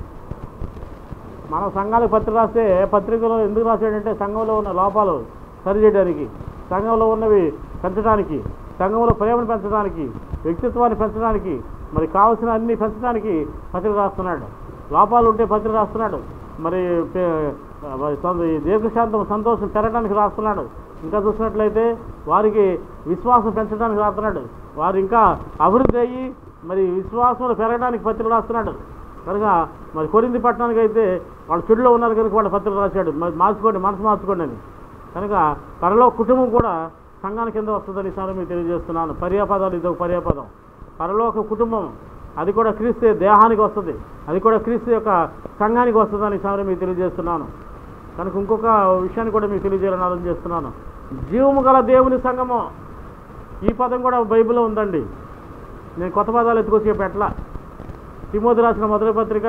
మన సంఘాలకు పత్రిక రాస్తే పత్రికలో ఎందుకు రాశాడంటే సంఘంలో ఉన్న లోపాలు సరిచేయడానికి సంఘంలో ఉన్నవి పెంచడానికి సంఘంలో ప్రేమను పెంచడానికి వ్యక్తిత్వాన్ని పెంచడానికి మరి కావాల్సిన అన్ని పెంచడానికి పత్రిక రాస్తున్నాడు లోపాలు ఉంటే పత్రిక రాస్తున్నాడు మరి పే- మరి సొంత- ఈ దీర్ఘశాంతం సంతోషం పెరగడానికి రాస్తున్నాడు ఇంకా చూసినట్లయితే వారికి విశ్వాసం పెంచడానికి రాస్తున్నాడు వారు ఇంకా అభివృద్ధి అయ్యి మరి విశ్వాసంలో పెరగడానికి పత్రిక రాస్తున్నాడు కనుక మరి కొరింది పట్టణానికి అయితే వాళ్ళు చెడులో ఉన్నారు కనుక వాళ్ళ పత్రిక రాశాడు మరి మార్చుకోండి మనసు మార్చుకోండి అని కనుక త్వరలో కుటుంబం కూడా సంఘానికి కింద వస్తుందని సార్ మీకు తెలియజేస్తున్నాను పర్యాపదాలు ఇది ఒక పర్యాపదం పరలోక కుటుంబం అది కూడా క్రీస్తు దేహానికి వస్తుంది అది కూడా క్రీస్తు యొక్క సంఘానికి వస్తుందని సార్ మీకు తెలియజేస్తున్నాను కనుక ఇంకొక విషయాన్ని కూడా మీకు తెలియజేయాలని ఆలోచన చేస్తున్నాను జీవము గల దేవుని సంఘము ఈ పదం కూడా బైబిల్లో ఉందండి నేను కొత్త పదాలు ఎత్తుకొచ్చి పెట్టలా తిమోతి రాసిన మొదటి పత్రిక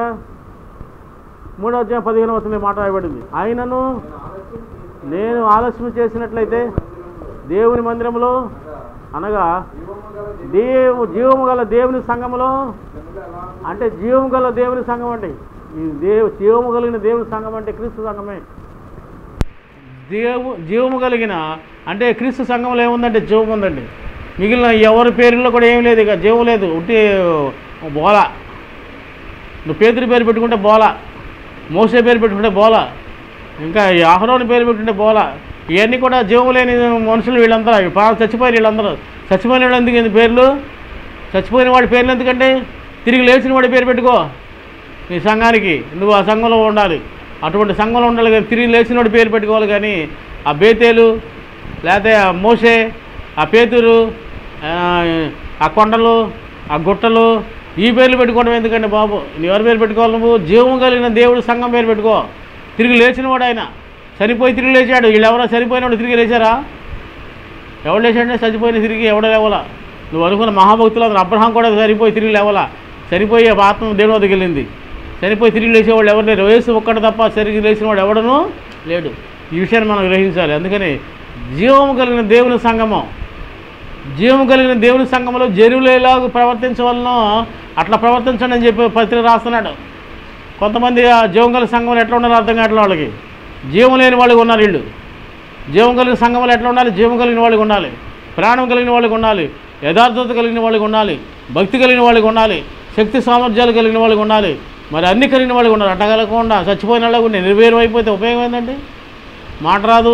మూడో అధ్యాయం పదిహేను వస్తుంది మాట రాయబడింది ఆయనను నేను ఆలస్యం చేసినట్లయితే దేవుని మందిరంలో అనగా దేవు జీవము గల దేవుని సంఘములో అంటే జీవము గల దేవుని సంఘం అండి ఈ దేవు జీవము కలిగిన దేవుని సంఘం అంటే క్రీస్తు సంఘమే దేవు జీవము కలిగిన అంటే క్రీస్తు సంఘంలో ఏముందంటే జీవం ఉందండి మిగిలిన ఎవరి పేరులో కూడా ఏం లేదు ఇక జీవం లేదు ఉట్టి బోల నువ్వు పేదరి పేరు పెట్టుకుంటే బోల మోసే పేరు పెట్టుకుంటే బోల ఇంకా ఈ ఆహరోని పేరు పెట్టుకుంటే బోల ఇవన్నీ కూడా జీవం లేని మనుషులు వీళ్ళందరూ ఈ పా చచ్చిపోయిన వీళ్ళందరూ చచ్చిపోయిన వాళ్ళు ఎందుకు ఈ పేర్లు చచ్చిపోయిన వాడి పేర్లు ఎందుకంటే తిరిగి లేచిన వాడి పేరు పెట్టుకో నీ సంఘానికి నువ్వు ఆ సంఘంలో ఉండాలి అటువంటి సంఘంలో ఉండాలి కానీ తిరిగి లేచిన వాడి పేరు పెట్టుకోవాలి కానీ ఆ బేతేలు లేకపోతే ఆ మోసే ఆ పేతురు ఆ, ఆ కొండలు ఆ గుట్టలు ఈ పేర్లు పెట్టుకోవడం ఎందుకంటే బాబు నీ ఎవరి పేరు పెట్టుకోవాలి నువ్వు జీవం కలిగిన దేవుడు సంఘం పేరు పెట్టుకో తిరిగి లేచిన వాడు ఆయన చనిపోయి తిరిగి లేచాడు వీళ్ళు ఎవరో చనిపోయినవాడు తిరిగి లేచారా ఎవడు లేచాడంటే చచ్చిపోయిన తిరిగి ఎవడ లేవలా నువ్వు అనుకున్న మహాభక్తులు అందరూ అబ్రహాం కూడా చనిపోయి తిరిగి లేవలా చనిపోయి ఆ ఆత్మ దేవుని వద్దకు వెళ్ళింది చనిపోయి తిరిగి లేచేవాళ్ళు ఎవరు లేరు వయసు ఒక్కటి తప్ప తిరిగి లేచిన వాడు ఎవడనూ లేడు ఈ విషయాన్ని మనం గ్రహించాలి అందుకని జీవము కలిగిన దేవుని సంగమం జీవము కలిగిన దేవుని సంఘంలో జరువులు ఎలాగ ప్రవర్తించవలనో అట్లా ప్రవర్తించండి అని చెప్పి పత్రిక రాస్తున్నాడు కొంతమంది ఆ జీవం కలిగిన సంఘంలో ఎట్లా ఉండాలో అర్థం కావట్లేదు వాళ్ళకి జీవం లేని వాళ్ళకి ఉన్నారు వీళ్ళు జీవం కలిగిన సంఘంలో ఎట్లా ఉండాలి జీవం కలిగిన వాళ్ళకి ఉండాలి ప్రాణం కలిగిన వాళ్ళకి ఉండాలి యథార్థత కలిగిన వాళ్ళకి ఉండాలి భక్తి కలిగిన వాళ్ళకి ఉండాలి శక్తి సామర్థ్యాలు కలిగిన వాళ్ళకి ఉండాలి మరి అన్ని కలిగిన వాళ్ళకి ఉండాలి అట్టగలకుండా చచ్చిపోయిన వాళ్ళకు ఉండి నిర్వీర్యం అయిపోతే ఉపయోగం ఏంటండి మాట రాదు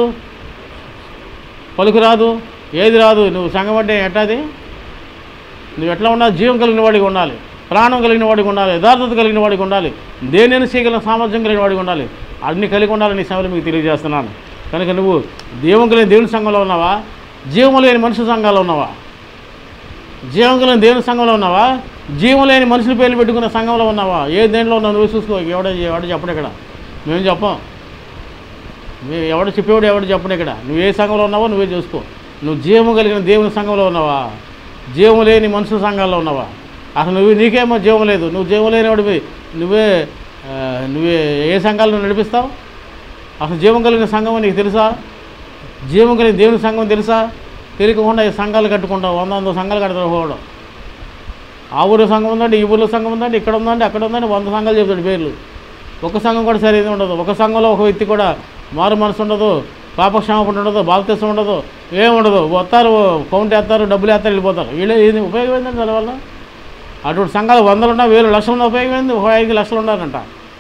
పలుకు రాదు ఏది రాదు నువ్వు సంఘం అంటే ఎట్టాది నువ్వు ఎట్లా ఉండాలి జీవం కలిగిన వాడికి ఉండాలి ప్రాణం కలిగిన వాడికి ఉండాలి యథార్థత కలిగిన వాడికి ఉండాలి దేనిని చేయగలిగిన సామర్థ్యం కలిగిన వాడికి ఉండాలి అన్ని కలిగి ఉండాలని ఈ సమయంలో మీకు తెలియజేస్తున్నాను కనుక నువ్వు జీవం కలిగిన దేవుని సంఘంలో ఉన్నావా జీవం లేని మనుషు సంఘాల్లో ఉన్నావా జీవం కలిగిన దేవుని సంఘంలో ఉన్నావా జీవం లేని మనుషుల పేర్లు పెట్టుకున్న సంఘంలో ఉన్నావా ఏ దేంట్లో ఉన్నావు నువ్వు చూసుకో ఎవడ ఎవడ చెప్పడు ఇక్కడ మేము చెప్పం మీ ఎవడు చెప్పేవాడు ఎవడు చెప్పడు ఇక్కడ నువ్వు ఏ సంఘంలో ఉన్నావో నువ్వే చూసుకో నువ్వు జీవము కలిగిన దేవుని సంఘంలో ఉన్నావా జీవం లేని మనుషుల సంఘాల్లో ఉన్నావా అసలు నువ్వు నీకేమో జీవం లేదు నువ్వు జీవం లేనివాడివి నువ్వే ఆ, నువ్వే ఏ సంఘాలను నడిపిస్తావు అసలు జీవం కలిగిన సంఘం నీకు తెలుసా జీవం కలిగిన దేవుని సంఘం తెలుసా తెలియకుండా ఈ సంఘాలు కట్టుకుంటావు వంద వంద సంఘాలు కడతాడు పోవడం ఆ ఊరిలో సంఘం ఉందండి ఈ ఊరిలో సంఘం ఉందండి ఇక్కడ ఉందండి అక్కడ ఉందండి వంద సంఘాలు చెప్తాడు పేర్లు ఒక సంఘం కూడా సరైనది ఉండదు ఒక సంఘంలో ఒక వ్యక్తి కూడా మారు మనసు ఉండదు పాపక్షామపడి ఉండదు బాప్తిసం ఉండదు ఏం ఉండదు వస్తారు కౌంట్ వేస్తారు డబ్బులు వేస్తారు వెళ్ళిపోతారు వీళ్ళు ఇది ఉపయోగం ఏంటండి దానివల్ల అటువంటి సంఘాలు వందలు ఉన్నా వేలు లక్షలు ఉన్న ఉపయోగం ఏంది ఒక ఐదు లక్షలు ఉన్నారంట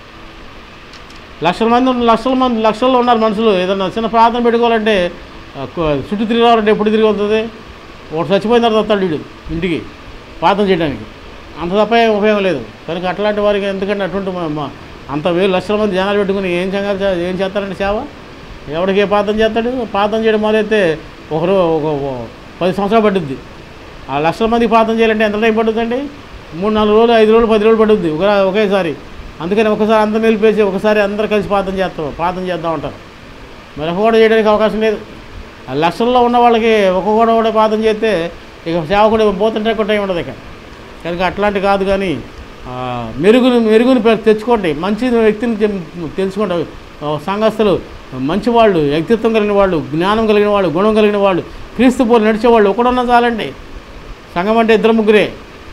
లక్షల మంది ఉన్న- లక్షల మంది లక్షల్లో ఉన్నారు మనుషులు ఏదన్నా చిన్న ప్రార్థన పెట్టుకోవాలంటే ఆ, కు- చుట్టూ తిరిగి రావాలంటే ఎప్పుడు తిరిగి వస్తుంది ఒకటి చచ్చిపోయిన తర్వాత వస్తాడు వీడు ఇంటికి ప్రార్థన చేయడానికి అంత తప్ప ఏం ఉపయోగం లేదు కనుక అట్లాంటి వారికి ఎందుకంటే అటువంటి మ- మ- అంత వేలు లక్షల మంది జనాలు పెట్టుకుని ఏం సంఘాలు చే- ఏం చేస్తారండి సేవ ఎవరికి ఏ ప్రార్థన చేస్తాడు ప్రార్థన చేయడం మొదలైతే ఒకరు ఒక ఒక పది సంవత్సరాలు పట్టుద్ది ఆ లక్షల మందికి ప్రార్థన చేయాలంటే ఎంత టైం పడుతుందండి మూడు నాలుగు రోజులు ఐదు రోజులు పది రోజులు పడుద్ది ఒక ఒకేసారి అందుకని ఒకసారి అందరూ నిలిపేసి ఒకసారి అందరు కలిసి ప్రార్థన చేస్తాం ప్రార్థన చేద్దాం అంటారు మరి ఒక కూడా చేయడానికి అవకాశం లేదు ఆ లక్షల్లో ఉన్న వాళ్ళకి ఒక కూడా కూడా ప్రార్థన చేస్తే ఇక సేవకుడు పోతుంటే కూడా టైం ఉండదు ఇక కనుక అట్లాంటి కాదు కానీ ఆ, మెరుగును మెరుగుని పె- తెచ్చుకోండి మంచి వ్యక్తిని తె- తెలుసుకోండి ఆ, సంఘస్థులు మంచి వాళ్ళు వ్యక్తిత్వం కలిగిన వాళ్ళు జ్ఞానం కలిగిన వాళ్ళు గుణం కలిగిన వాళ్ళు క్రీస్తు పోలు నడిచేవాళ్ళు ఒకడున్నా చాలండి సంఘం అంటే ఇద్దరు ముగ్గురే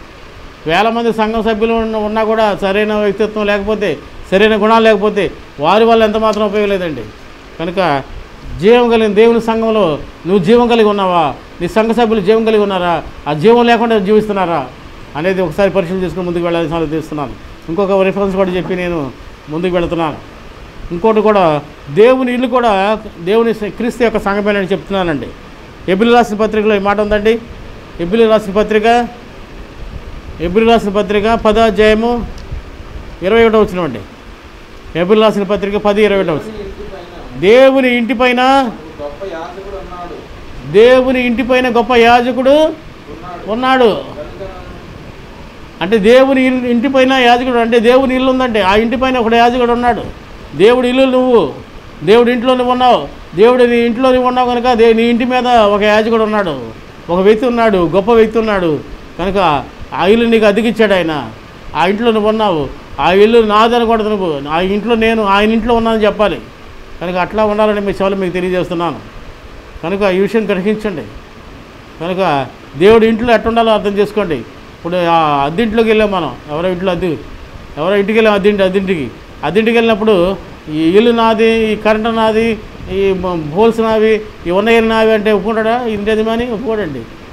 వేల మంది సంఘం సభ్యులు ఉన్న- ఉన్నా కూడా సరైన వ్యక్తిత్వం లేకపోతే సరైన గుణాలు లేకపోతే వారి వల్ల ఎంత మాత్రం ఉపయోగం లేదండి కనుక జీవం కలిగిన దేవుని సంఘంలో నువ్వు జీవం కలిగి ఉన్నావా నీ సంఘ సభ్యులు జీవం కలిగి ఉన్నారా ఆ జీవం లేకుండా జీవిస్తున్నారా అనేది ఒకసారి పరిశీలన చేసుకుని ముందుకు వెళ్ళాల్సిన తీస్తున్నాను ఇంకొక రిఫరెన్స్ కూడా చెప్పి నేను ముందుకు వెళుతున్నాను ఇంకోటి కూడా దేవుని ఇల్లు కూడా దేవుని స- క్రీస్తు యొక్క సంఘమేనని చెప్తున్నానండి ఎబిలి రాసిన పత్రికలో ఈ మాట ఉందండి ఎబిలి రాసిన పత్రిక ఎబ్రిల్ రాసిన పత్రిక పదో అధ్యాయము ఇరవై ఒకటో వచ్చినవండి ఎబ్రిల్ రాసిన పత్రిక పది ఇరవై ఒకటో వచ్చిన దేవుని ఇంటి పైన దేవుని ఇంటిపైన ఒక గొప్ప యాజకుడు ఉన్నాడు దేవుని ఇంటిపైన గొప్ప యాజకుడు ఉన్నాడు ఉన్నాడు కనుక అంటే దేవుని ఇల్లు ఇంటిపైన యాజకుడు అంటే దేవుని ఇల్లు ఉందంటే ఆ ఇంటిపైన ఒక యాజకుడు ఉన్నాడు దేవుడి ఇల్లు నువ్వు దేవుడి ఇంట్లో నువ్వు ఉన్నావు దేవుడి నీ ఇంట్లో నువ్వు ఉన్నావు కనుక దే నీ ఇంటి మీద ఒక యాజకుడు ఉన్నాడు ఒక వ్యక్తి ఉన్నాడు గొప్ప వ్యక్తి ఉన్నాడు కనుక ఆ ఇల్లు నీకు అద్దెకిచ్చాడు ఆయన ఆ ఇంట్లో నువ్వు ఉన్నావు ఆ ఇల్లు నాదనకూడదు నువ్వు ఆ ఇంట్లో నేను ఆయన ఇంట్లో ఉన్నానని చెప్పాలి కనుక అట్లా ఉండాలని మీ సేవలు మీకు తెలియజేస్తున్నాను కనుక ఈ విషయం గ్రహించండి కనుక దేవుడి ఇంట్లో ఎట్టుండాలో అర్థం చేసుకోండి ఇప్పుడు ఆ అద్దింట్లోకి వెళ్ళాం మనం ఎవరో ఇంట్లో అద్దె ఎవరో ఇంటికి వెళ్ళాం అద్దింటి అద్దింటికి అద్దింటికి వెళ్ళినప్పుడు ఈ ఇల్లు నాది ఈ కరెంటు నాది ఈ బోల్స్ నావి ఈ ఉన్న ఇల్లు నావి అంటే ఒప్పుకుంటాడా ఇంటి యజమాని ఒప్పుకోడండి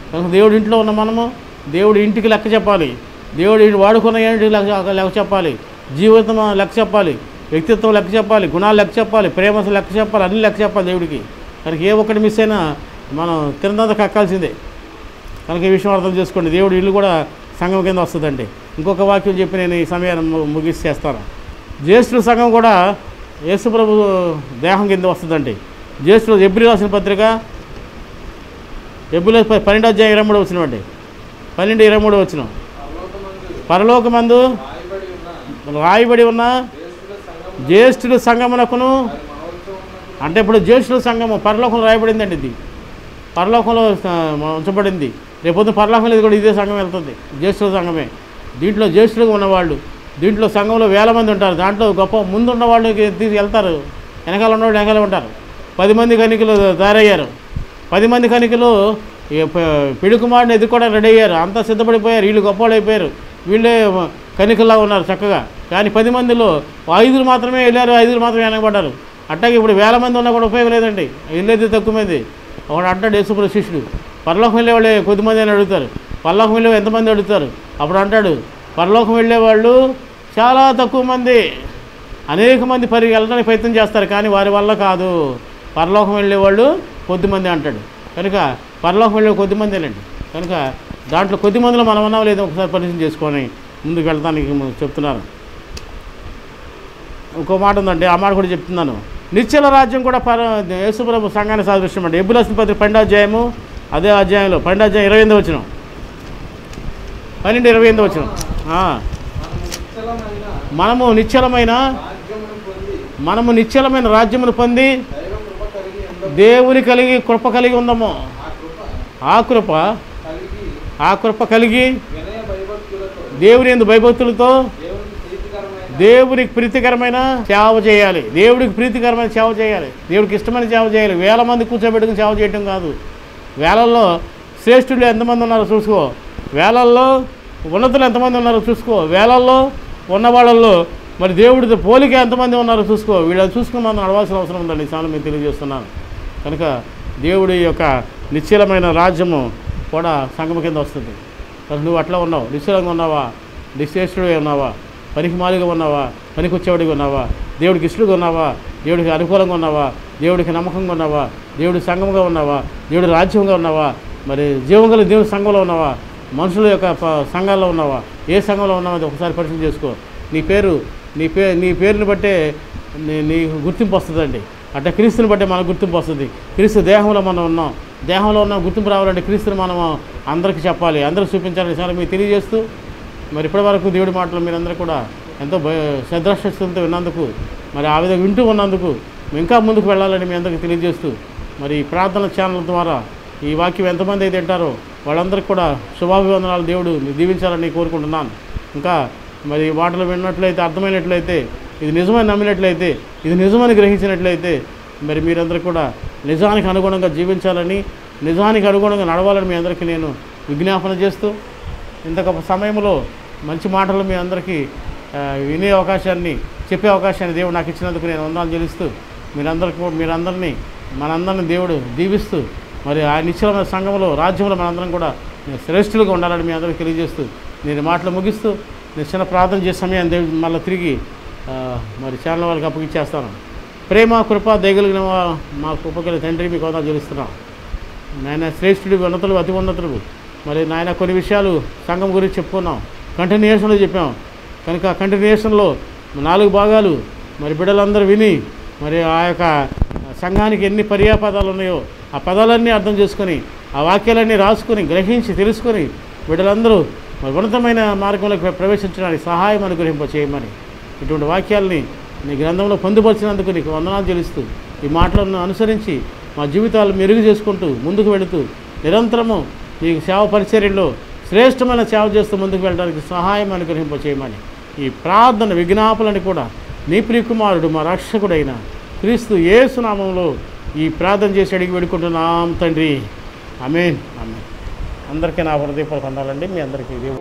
కనుక దేవుడి ఇంట్లో ఉన్న మనము దేవుడి ఇంటికి లెక్క చెప్పాలి దేవుడి ఇంటి వాడుకున్న ఏంటి లెక్క లెక్క చెప్పాలి జీవితం లెక్క చెప్పాలి వ్యక్తిత్వం లెక్క చెప్పాలి గుణాలు లెక్క చెప్పాలి ప్రేమ లెక్క చెప్పాలి అన్ని లెక్క చెప్పాలి దేవుడికి కనుక ఏ ఒక్కటి మిస్ అయినా మనం తిన్నదంతా కక్కాల్సిందే కనుక ఈ విషయం అర్థం చేసుకోండి దేవుడి ఇల్లు కూడా సంఘం కింద వస్తుందండి ఇంకొక వాక్యం చెప్పి నేను ఈ సమయాన్ని ము- ముగిసి చేస్తాను జ్యేష్ఠుల సంఘం కూడా యేసుప్రభు దేహం కింద వస్తుందండి జ్యేష్ఠులు ఎబ్రి రాసిన పత్రిక ఎబ్రిలో ప- పన్నెండు అధ్యాయం ఇరవై మూడు వచ్చినవండి పన్నెండు ఇరవై మూడు వచ్చిన పరలోకమందు పరలోకమందు రాయబడి ఉన్న రాయబడి ఉన్న జ్యేష్ఠుల సంఘము జ్యేష్ఠుల సంఘమునకును వారి మహోత్సవమునకు అంటే ఇప్పుడు జ్యేష్ఠుల సంఘము పరలోకంలో రాయబడిందండి ఇది పరలోకంలో ఆ, ఉంచబడింది రేపొద్దు పరలోకంలో ఇది కూడా ఇదే సంఘం వెళ్తుంది జ్యేష్ఠుల సంఘమే దీంట్లో జ్యేష్ఠులుగా ఉన్నవాళ్ళు దీంట్లో సంఘంలో వేల మంది ఉంటారు దాంట్లో గొప్ప ముందు ఉన్నవాళ్ళు తీసి వెళ్తారు వెనకాల ఉన్నవాళ్ళు వెనకాల ఉంటారు పది మంది కనికలు తయారయ్యారు పది మంది కనికలు ఈ ప- పెళ్లి కుమారుని ఎదుర్కోవడానికి రెడీ అయ్యారు అంతా సిద్ధపడిపోయారు వీళ్ళు గొప్పవాళ్ళు అయిపోయారు వీళ్ళే కనికల్లా ఉన్నారు చక్కగా కానీ పది మందిలో ఐదుగురు మాత్రమే వెళ్ళారు ఐదుగురు మాత్రమే వెనకబడ్డారు అట్టాగే ఇప్పుడు వేల మంది ఉన్నా కూడా ఉపయోగం లేదండి వెళ్ళేది తక్కువ మంది ఒకడు అంటాడు యేసుప్ర శిష్యుడు పరలోకం వెళ్ళే వాళ్ళే కొద్దిమంది అని అడుగుతారు పరలోకం వెళ్ళే ఎంతమంది అడుగుతారు అప్పుడు అంటాడు పరలోకం వెళ్ళే వాళ్ళు చాలా తక్కువ మంది అనేక మంది పరి వెళ్ళడానికి ప్రయత్నం చేస్తారు కానీ వారి వల్ల కాదు పరలోకం వెళ్ళేవాళ్ళు కొద్దిమంది అంటాడు కనుక పరలోకం వెళ్ళే కొద్దిమందేనండి కనుక దాంట్లో కొద్ది మందిలో మనం ఉన్నాం లేదో ఒకసారి పరిశీలన చేసుకొని ముందుకు వెళ్తానికి చెప్తున్నాను ఇంకో మాట ఉందండి ఆ మాట కూడా చెప్తున్నాను నిశ్చల రాజ్యం కూడా పర యేసుప్రభు సంఘాన్ని సాదృశ్యం అండి ఎబ్బులసిన పత్రిక పన్నెండు అధ్యాయము అదే అధ్యాయంలో పన్నెండు అధ్యాయం ఇరవై ఎనిమిది వచ్చిన పన్నెండు ఇరవై ఎనిమిది వచ్చిన మనము నిశ్చలమైన మనము నిశ్చలమైన రాజ్యమును పొంది మనము నిశ్చలమైన రాజ్యమును పొంది దైవ కృప కలిగి ఉండ దేవుని కలిగి కృప కలిగి ఉందాము ఆ కృప ఆ కృప కలిగి ఆ కృప కలిగి వినయ భయభక్తులతో దేవుని ఎందు భయభక్తులతో దేవునికి ప్రీతికరమైన దేవునికి ప్రీతికరమైన సేవ చేయాలి దేవుడికి ప్రీతికరమైన సేవ చేయాలి దేవుడికి ఇష్టమైన సేవ చేయాలి వేల మంది కూర్చోబెట్టుకుని సేవ చేయటం కాదు వేలల్లో శ్రేష్ఠులు ఎంతమంది ఉన్నారో చూసుకో వేలల్లో ఉన్నతులు ఎంతమంది ఉన్నారో చూసుకో వేలల్లో ఉన్న వాళ్ళల్లో మరి దేవుడితో పోలిక ఎంతమంది ఉన్నారో చూసుకో వీళ్ళని చూసుకుని మనం నడవాల్సిన అవసరం ఉందండి చాలా మీకు తెలియజేస్తున్నాను కనుక దేవుడి యొక్క నిశ్చలమైన రాజ్యము కూడా సంగమ కింద వస్తుంది మరి నువ్వు అట్లా ఉన్నావు నిశ్చలంగా ఉన్నావా నిశ్చేష్టుడిగా ఉన్నావా పనికి మాలిగా ఉన్నావా పనికి వచ్చేవాడిగా ఉన్నావా దేవుడికి ఇష్టడుగా ఉన్నావా దేవుడికి అనుకూలంగా ఉన్నావా దేవుడికి నమ్మకంగా ఉన్నావా దేవుడి సంఘంగా ఉన్నావా దేవుడి రాజ్యంగా ఉన్నావా మరి జీవంగల దేవుడి సంఘంలో ఉన్నావా మనుషుల యొక్క ప- సంఘాల్లో ఉన్నావా ఏ సంఘంలో ఉన్నావో అది ఒకసారి పరిశీలన చేసుకో నీ పేరు నీ పే నీ పేరుని బట్టే నీ నీ గుర్తింపు వస్తుందండి అంటే క్రీస్తుని బట్టే మనకు గుర్తింపు వస్తుంది క్రీస్తు దేహంలో మనం ఉన్నాం దేహంలో ఉన్న గుర్తింపు రావాలంటే క్రీస్తుని మనం అందరికీ చెప్పాలి అందరికి చూపించాలని చాలా మీకు తెలియజేస్తూ మరి ఇప్పటి వరకు దేవుడి మాటలు మీరందరూ కూడా ఎంతో భయ శ్రద్ధాశక్తులతో విన్నందుకు మరి ఆ విధంగా వింటూ ఉన్నందుకు మేము ఇంకా ముందుకు వెళ్ళాలని మీ అందరికీ తెలియజేస్తూ మరి ఈ ప్రార్థన ఛానల్ ద్వారా ఈ వాక్యం ఎంతమంది అయితే వింటారో వాళ్ళందరికీ కూడా శుభాభివందనాలు దేవుడు దీవించాలని కోరుకుంటున్నాను ఇంకా మరి ఈ మాటలు విన్నట్లయితే అర్థమైనట్లయితే ఇది నిజమని నమ్మినట్లయితే ఇది నిజమని గ్రహించినట్లయితే మరి మీరందరూ కూడా నిజానికి అనుగుణంగా జీవించాలని నిజానికి అనుగుణంగా నడవాలని మీ అందరికీ నేను విజ్ఞాపన చేస్తూ ఇంత గొప్ప సమయంలో మంచి మాటలు మీ అందరికీ ఆ, వినే అవకాశాన్ని చెప్పే అవకాశాన్ని దేవుడు నాకు ఇచ్చినందుకు నేను వందనాలు చెల్లిస్తూ మీరందరికీ కూడా- మీరందరినీ మనందరిని దేవుడు దీవిస్తూ మరి ఆ నిశ్చలమైన సంఘంలో రాజ్యంలో మనందరం కూడా శ్రేష్ఠులుగా ఉండాలని మీ అందరికీ తెలియజేస్తూ నేను ఈ మాటలు ముగిస్తూ నేను చిన్న ప్రార్థన చేసే సమయాన్ని దేవుడు మళ్ళీ తిరిగి ఆ, మరి ఛానల్ వాళ్ళకి అప్పగిచ్చేస్తాను ప్రేమ కృప దయగలిగిన వా- మా కృపగల తండ్రి మీకు వందనాలు చెల్లిస్తున్నాం నాయన శ్రేష్ఠుడు ఉన్నతులు అతి ఉన్నతులు మరి నాయన కొన్ని విషయాలు సంఘం గురించి చెప్పుకున్నాం కంటిన్యూషన్లో చెప్పాం కనుక కంటిన్యూషన్లో నాలుగు భాగాలు మరి బిడ్డలందరూ విని మరి ఆ యొక్క సంఘానికి ఎన్ని పర్యాయ పదాలు ఉన్నాయో ఆ పదాలన్నీ అర్థం చేసుకొని ఆ వాక్యాలన్నీ రాసుకొని గ్రహించి తెలుసుకొని బిడ్డలందరూ మరి ఉన్నతమైన మార్గంలోకి ప్ర- ప్రవేశించడానికి సహాయం అనుగ్రహింప చేయమని ఇటువంటి వాక్యాలని నీ గ్రంథంలో పొందుపరిచినందుకు నీకు వందనాలు చెల్లిస్తూ ఈ మాటలను అనుసరించి మా జీవితాలు మెరుగు చేసుకుంటూ ముందుకు వెళుతూ నిరంతరము నీకు సేవ పరిచర్యలో శ్రేష్టమైన సేవ చేస్తూ ముందుకు వెళ్ళడానికి సహాయం అనుగ్రహింప చేయమని ఈ ప్రార్థన విజ్ఞాపనని కూడా నీ ప్రియకుమారుడు మా రక్షకుడైన క్రీస్తు యేసునామంలో ఈ ప్రార్థన చేసి అడిగి వేడుకుంటున్నాం తండ్రి అమేన్ అమేన్ అందరికీ నా హృదయపూర్వక వందనాలండి మీ అందరికీ దేవుడు